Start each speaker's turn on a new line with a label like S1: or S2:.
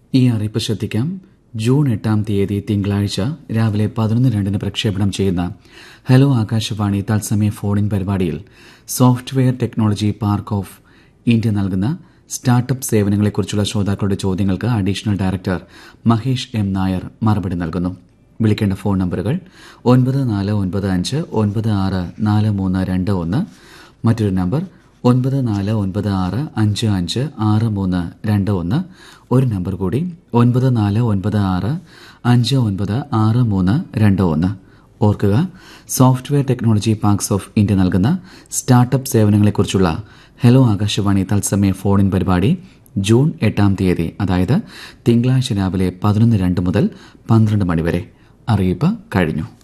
S1: ഈ അറിയിപ്പ് ശ്രദ്ധിക്കാം ജൂൺ എട്ടാം തീയതി തിങ്കളാഴ്ച രാവിലെ പതിനൊന്ന് രണ്ടിന് പ്രക്ഷേപണം ചെയ്യുന്ന ഹലോ ആകാശവാണി തത്സമയ ഫോണിൻ പരിപാടിയിൽ software technology park of India നൽകുന്ന സ്റ്റാർട്ടപ്പ് സേവനങ്ങളെക്കുറിച്ചുള്ള ശ്രോതാക്കളുടെ ചോദ്യങ്ങൾക്ക് additional director Mahesh M Nair മറുപടി നൽകുന്നു വിളിക്കേണ്ട ഫോൺ നമ്പറുകൾ ഒൻപത് നാല് ഒൻപത് അഞ്ച് ഒൻപത് ആറ് നാല് മൂന്ന് രണ്ട് ഒന്ന് മറ്റൊരു നമ്പർ ഒൻപത് നാല് ഒൻപത് ആറ് അഞ്ച് അഞ്ച് ആറ് മൂന്ന് രണ്ട് ഒന്ന് ഒരു നമ്പർ കൂടി ഒൻപത് നാല് ഒൻപത് ആറ് അഞ്ച് ഒൻപത് ആറ് മൂന്ന് രണ്ട് ഒന്ന് ഓർക്കുക software technology parks of India നൽകുന്ന സ്റ്റാർട്ടപ്പ് സേവനങ്ങളെക്കുറിച്ചുള്ള ഹലോ ആകാശവാണി തത്സമയ ഫോണിൻ പരിപാടി ജൂൺ എട്ടാം തീയതി അതായത് തിങ്കളാഴ്ച രാവിലെ പതിനൊന്ന് രണ്ട് മുതൽ പന്ത്രണ്ട് മണിവരെ അറിയിപ്പ് കഴിഞ്ഞു